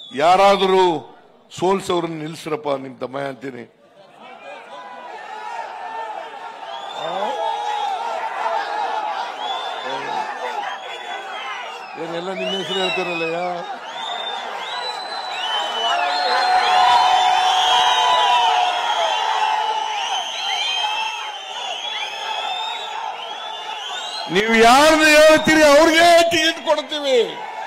ಯಾರಾದರೂ ಸೋಲ್ಸವ್ರನ್ನ ನಿಲ್ಸ್ರಪ್ಪ ನಿಮ್ ತಮ್ಮ ಅಂತೀನಿ ಏನೆಲ್ಲ ನಿನ್ನ ಹೆಸರು ಹೇಳ್ತಾರಲ್ಲಯ್ಯ ನೀವು ಯಾರನ್ನ ಹೇಳ್ತೀರಿ ಅವ್ರಿಗೆ ಟಿಕೆಟ್ ಕೊಡ್ತೀವಿ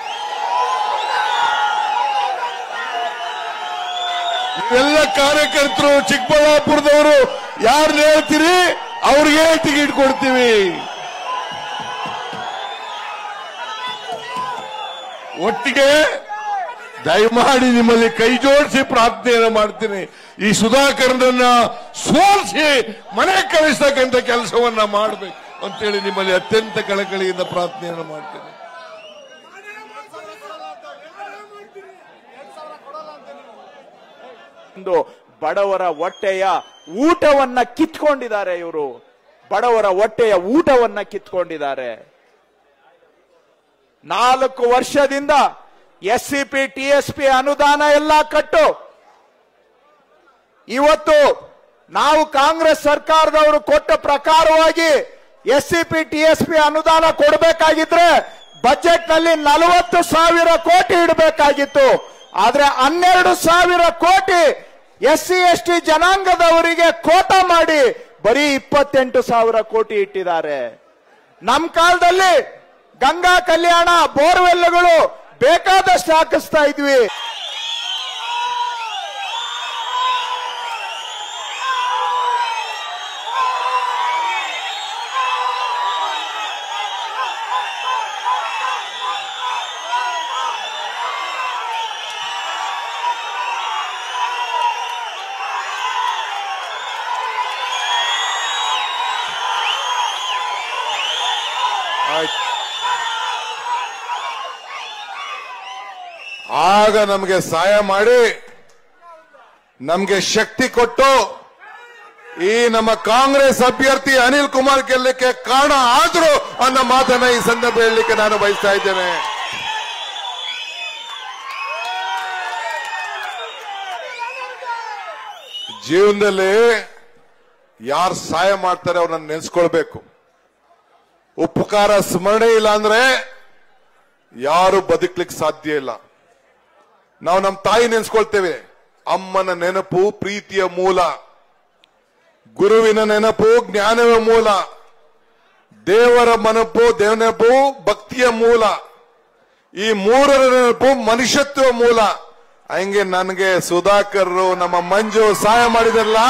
ನೀವೆಲ್ಲ ಕಾರ್ಯಕರ್ತರು ಚಿಕ್ಕಬಳ್ಳಾಪುರದವರು ಯಾರನ್ನ ಹೇಳ್ತೀರಿ ಅವ್ರಿಗೆ ಟಿಕೆಟ್ ಕೊಡ್ತೀವಿ ಒಟ್ಟಿಗೆ ದಯಮಾಡಿ ನಿಮ್ಮಲ್ಲಿ ಕೈ ಜೋಡಿಸಿ ಪ್ರಾರ್ಥನೆಯನ್ನು ಮಾಡ್ತೀನಿ ಈ ಸುಧಾಕರ್ನನ್ನ ಸೋಲಿಸಿ ಮನೆ ಕಳಿಸ್ತಕ್ಕಂಥ ಕೆಲಸವನ್ನ ಮಾಡಬೇಕು ಅಂತೇಳಿ ನಿಮ್ಮಲ್ಲಿ ಅತ್ಯಂತ ಕಳಕಳಿಯಿಂದ ಪ್ರಾರ್ಥನೆಯನ್ನು ಮಾಡ್ತೀನಿ ಒಂದು ಬಡವರ ಹೊಟ್ಟೆಯ ಊಟವನ್ನ ಕಿತ್ಕೊಂಡಿದ್ದಾರೆ ಇವರು ಬಡವರ ಹೊಟ್ಟೆಯ ಊಟವನ್ನ ಕಿತ್ಕೊಂಡಿದ್ದಾರೆ ನಾಲ್ಕು ವರ್ಷದಿಂದ S C P T S P ಅನುದಾನ ಎಲ್ಲ ಕಟ್ಟು ಇವತ್ತು ನಾವು ಕಾಂಗ್ರೆಸ್ ಸರ್ಕಾರದವರು ಕೊಟ್ಟ ಪ್ರಕಾರವಾಗಿ S C P T S P ಅನುದಾನ ಕೊಡಬೇಕಾಗಿದ್ರೆ ಬಜೆಟ್ ನಲ್ಲಿ ನಲವತ್ತು ಸಾವಿರ ಕೋಟಿ ಇಡಬೇಕಾಗಿತ್ತು ಆದ್ರೆ ಹನ್ನೆರಡು ಸಾವಿರ ಕೋಟಿ ಎಸ್ ಸಿ ಎಸ್ ಟಿ ಜನಾಂಗದವರಿಗೆ ಕೋಟ ಮಾಡಿ ಬರೀ ಇಪ್ಪತ್ತೆಂಟು ಸಾವಿರ ಕೋಟಿ ಇಟ್ಟಿದ್ದಾರೆ ನಮ್ ಕಾಲದಲ್ಲಿ ಗಂಗಾ ಕಲ್ಯಾಣ ಬೋರ್ವೆಲ್ಗಳು ಬೇಕಾದಷ್ಟು ಹಾಕಿಸ್ತಾ ಇದ್ವಿ ಆಯ್ತು ಆಗ ನಮಗೆ ಸಹಾಯ ಮಾಡಿ ನಮಗೆ ಶಕ್ತಿ ಕೊಟ್ಟು ಈ ನಮ್ಮ ಕಾಂಗ್ರೆಸ್ ಅಭ್ಯರ್ಥಿ ಅನಿಲ್ ಕುಮಾರ್ ಗೆಲ್ಲಕ್ಕೆ ಕಾರಣ ಆದ್ರು ಅನ್ನೋ ಮಾತನ್ನ ಈ ಸಂದರ್ಭ ಹೇಳಲಿಕ್ಕೆ ನಾನು ಬಯಸ್ತಾ ಇದ್ದೇನೆ ಜೀವನದಲ್ಲಿ ಯಾರು ಸಹಾಯ ಮಾಡ್ತಾರೆ ಅವ್ರನ್ನ ನೆನೆಸ್ಕೊಳ್ಬೇಕು ಉಪಕಾರ ಸ್ಮರಣೆ ಇಲ್ಲ ಅಂದ್ರೆ ಯಾರು ಬದುಕ್ಲಿಕ್ಕೆ ಸಾಧ್ಯ ಇಲ್ಲ ನಾವು ನಮ್ಮ ತಾಯಿ ನೆನೆಸ್ಕೊಳ್ತೇವೆ ಅಮ್ಮನ ನೆನಪು ಪ್ರೀತಿಯ ಮೂಲ ಗುರುವಿನ ನೆನಪು ಜ್ಞಾನವೇ ಮೂಲ ದೇವರ ಮನಪು ದೇವ ನೆನಪು ಭಕ್ತಿಯ ಮೂಲ ಈ ಮೂರರ ನೆನಪು ಮನುಷ್ಯತ್ವ ಮೂಲ ಹಂಗೆ ನನಗೆ ಸುಧಾಕರ್ ನಮ್ಮ ಮಂಜು ಸಹಾಯ ಮಾಡಿದಾರಲ್ಲ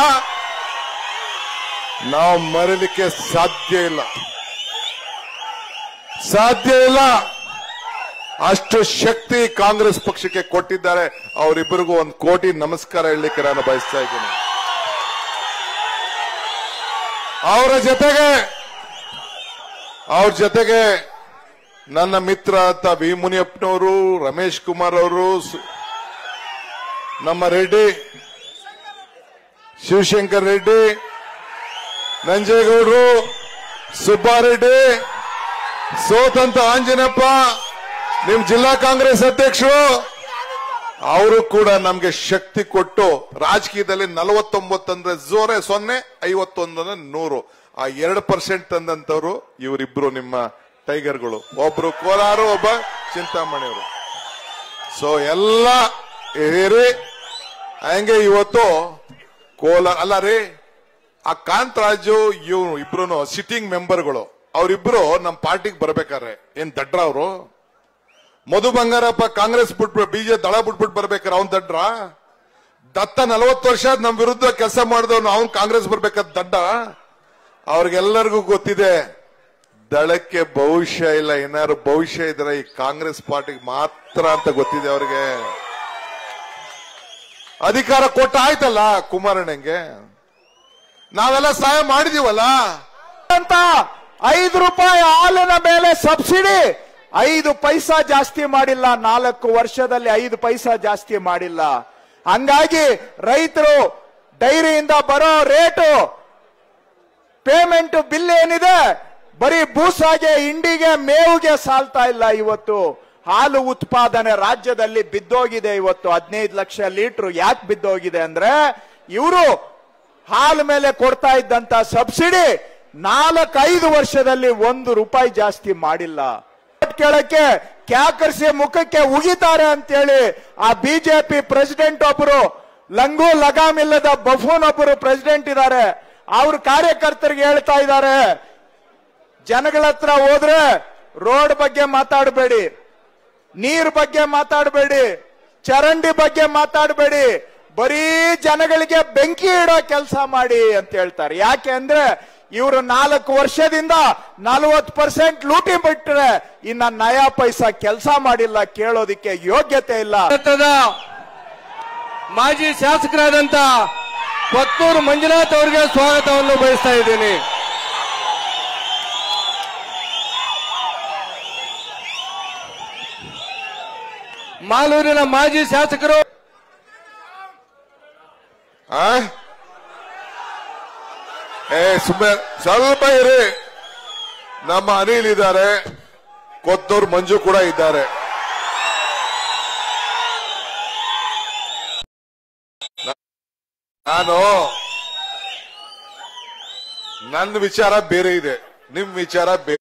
ನಾವು ಮರೀಲಿಕ್ಕೆ ಸಾಧ್ಯ ಇಲ್ಲ ಸಾಧ್ಯ ಇಲ್ಲ ಅಷ್ಟು ಶಕ್ತಿ ಕಾಂಗ್ರೆಸ್ ಪಕ್ಷಕ್ಕೆ ಕೊಟ್ಟಿದ್ದಾರೆ ಅವರಿಬ್ಬರಿಗೂ ಒಂದು ಕೋಟಿ ನಮಸ್ಕಾರ ಹೇಳಲಿಕ್ಕೆ ನಾನು ಬಯಸ್ತಾ ಇದ್ದೀನಿ ಅವರ ಜೊತೆಗೆ ಅವ್ರ ಜೊತೆಗೆ ನನ್ನ ಮಿತ್ರ ಅಂತ ವಿ ಮುನಿಯಪ್ಪನವರು ರಮೇಶ್ ಕುಮಾರ್ ಅವರು ಸು- ನಮ್ಮ ರೆಡ್ಡಿ ಶಿವಶಂಕರ್ ರೆಡ್ಡಿ ನಂಜೇಗೌಡರು ಸುಬ್ಬಾರೆಡ್ಡಿ ಸೋತಂತ ಆಂಜನಪ್ಪ ನಿಮ್ ಜಿಲ್ಲಾ ಕಾಂಗ್ರೆಸ್ ಅಧ್ಯಕ್ಷರು ಅವರು ಕೂಡ ನಮ್ಗೆ ಶಕ್ತಿ ಕೊಟ್ಟು ರಾಜಕೀಯದಲ್ಲಿ ನಲವತ್ತೊಂಬತ್ತು ಅಂದ್ರೆ ಜೋರೆ ಸೊನ್ನೆ ಐವತ್ತೊಂದು ಅಂದ್ರೆ ನೂರು ಆ ಎರಡು ಪರ್ಸೆಂಟ್ ತಂದಂತವ್ರು ಇವರಿಬ್ರು ನಿಮ್ಮ ಟೈಗರ್ಗಳು ಒಬ್ರು ಕೋಲಾರು ಒಬ್ಬ ಚಿಂತಾಮಣಿಯವರು ಸೊ ಎಲ್ಲ ಹಿರಿ ಹಂಗೆ ಇವತ್ತು ಕೋಲಾರ ಅಲ್ಲ ರೀ ಆ ಕಾಂತರಾಜು ಇವ್ರು ಇಬ್ರು ಸಿಟ್ಟಿಂಗ್ ಮೆಂಬರ್ಗಳು ಅವರಿಬ್ರು ನಮ್ಮ ಪಾರ್ಟಿಗೆ ಬರ್ಬೇಕಾರೆ ಏನ್ ದಡ್ರ ಅವರು ಮಧು ಬಂಗಾರಪ್ಪ ಕಾಂಗ್ರೆಸ್ ಬಿಟ್ಬಿಟ್ಟು ಬಿಜೆ ದಳ ಬಿಟ್ಬಿಟ್ಟು ಬರ್ಬೇಕಾರೆ ಅವ್ನ್ ದಡ್ರ ದತ್ತ ನಲವತ್ತು ವರ್ಷ ನಮ್ ವಿರುದ್ಧ ಕೆಲಸ ಮಾಡಿದವನು ಅವ್ನ್ ಕಾಂಗ್ರೆಸ್ ಬರ್ಬೇಕಾದ ದಡ್ಡ ಅವ್ರಿಗೆಲ್ಲರಿಗೂ ಗೊತ್ತಿದೆ ದಳಕ್ಕೆ ಭವಿಷ್ಯ ಇಲ್ಲ ಏನಾದ್ರು ಭವಿಷ್ಯ ಇದ್ರೆ ಈ ಕಾಂಗ್ರೆಸ್ ಪಾರ್ಟಿಗೆ ಮಾತ್ರ ಅಂತ ಗೊತ್ತಿದೆ ಅವ್ರಿಗೆ ಅಧಿಕಾರ ಕೊಟ್ಟ ಆಯ್ತಲ್ಲ ಕುಮಾರಣ್ಣಂಗೆ ನಾವೆಲ್ಲ ಸಹಾಯ ಮಾಡಿದೀವಲ್ಲ ಅಂತ ಐದು ರೂಪಾಯಿ ಹಾಲಿನ ಮೇಲೆ ಸಬ್ಸಿಡಿ ಐದು ಪೈಸಾ ಜಾಸ್ತಿ ಮಾಡಿಲ್ಲ ನಾಲ್ಕು ವರ್ಷದಲ್ಲಿ ಐದು ಪೈಸಾ ಜಾಸ್ತಿ ಮಾಡಿಲ್ಲ ಹಂಗಾಗಿ ರೈತರು ಡೈರಿಯಿಂದ ಬರೋ ರೇಟು ಪೇಮೆಂಟ್ ಬಿಲ್ ಏನಿದೆ ಬರೀ ಬೂಸಾಗೆ ಇಂಡಿಗೆ ಮೇವುಗೆ ಸಾಲ್ತಾ ಇಲ್ಲ ಇವತ್ತು ಹಾಲು ಉತ್ಪಾದನೆ ರಾಜ್ಯದಲ್ಲಿ ಬಿದ್ದೋಗಿದೆ ಇವತ್ತು ಹದಿನೈದು ಲಕ್ಷ ಲೀಟರ್ ಯಾಕೆ ಬಿದ್ದೋಗಿದೆ ಅಂದ್ರೆ ಇವರು ಹಾಲು ಮೇಲೆ ಕೊಡ್ತಾ ಇದ್ದಂತ ಸಬ್ಸಿಡಿ ನಾಲ್ಕೈದು ವರ್ಷದಲ್ಲಿ ಒಂದು ರೂಪಾಯಿ ಜಾಸ್ತಿ ಮಾಡಿಲ್ಲ ಓಟ್ ಕೇಳಕ್ಕೆ ಕ್ಯಾಕರ್ಸಿ ಮುಖಕ್ಕೆ ಉಗಿತಾರೆ ಅಂತೇಳಿ ಆ ಬಿಜೆಪಿ ಪ್ರೆಸಿಡೆಂಟ್ ಒಬ್ಬರು ಲಂಗು ಲಗಾಮ್ ಇಲ್ಲದ ಬಫೂನ್ ಒಬ್ಬರು ಪ್ರೆಸಿಡೆಂಟ್ ಇದ್ದಾರೆ ಅವ್ರ ಕಾರ್ಯಕರ್ತರಿಗೆ ಹೇಳ್ತಾ ಇದ್ದಾರೆ ಜನಗಳ ಹತ್ರ ಹೋದ್ರೆ ರೋಡ್ ಬಗ್ಗೆ ಮಾತಾಡಬೇಡಿ ನೀರ್ ಬಗ್ಗೆ ಮಾತಾಡಬೇಡಿ ಚರಂಡಿ ಬಗ್ಗೆ ಮಾತಾಡಬೇಡಿ ಬರೀ ಜನಗಳಿಗೆ ಬೆಂಕಿ ಇಡೋ ಕೆಲಸ ಮಾಡಿ ಅಂತ ಹೇಳ್ತಾರೆ ಯಾಕೆ ಅಂದ್ರೆ ಇವರು ನಾಲ್ಕು ವರ್ಷದಿಂದ ನಲವತ್ತು ಪರ್ಸೆಂಟ್ ಲೂಟಿ ಬಿಟ್ರೆ ಇನ್ನ ನಯಾ ಪೈಸಾ ಕೆಲಸ ಮಾಡಿಲ್ಲ ಕೇಳೋದಿಕ್ಕೆ ಯೋಗ್ಯತೆ ಇಲ್ಲ ಭಾರತದ ಮಾಜಿ ಶಾಸಕರಾದಂತ ಕೊತ್ತೂರು ಮಂಜುನಾಥ್ ಅವರಿಗೆ ಸ್ವಾಗತವನ್ನು ಬಯಸ್ತಾ ಇದ್ದೀನಿ ಮಾಲೂರಿನ ಮಾಜಿ ಶಾಸಕರು ಆ? ಏ ಸುಮ್ಮನೆ ಸ್ವಲ್ಪ ಇರಿ ನಮ್ಮ ಅನಿಲ್ ಇದ್ದಾರೆ ಕೊತ್ತೂರು ಮಂಜು ಕೂಡ ಇದ್ದಾರೆ ನಾನು ನನ್ನ ವಿಚಾರ ಬೇರೆ ಇದೆ ನಿಮ್ ವಿಚಾರ ಬೇರೆ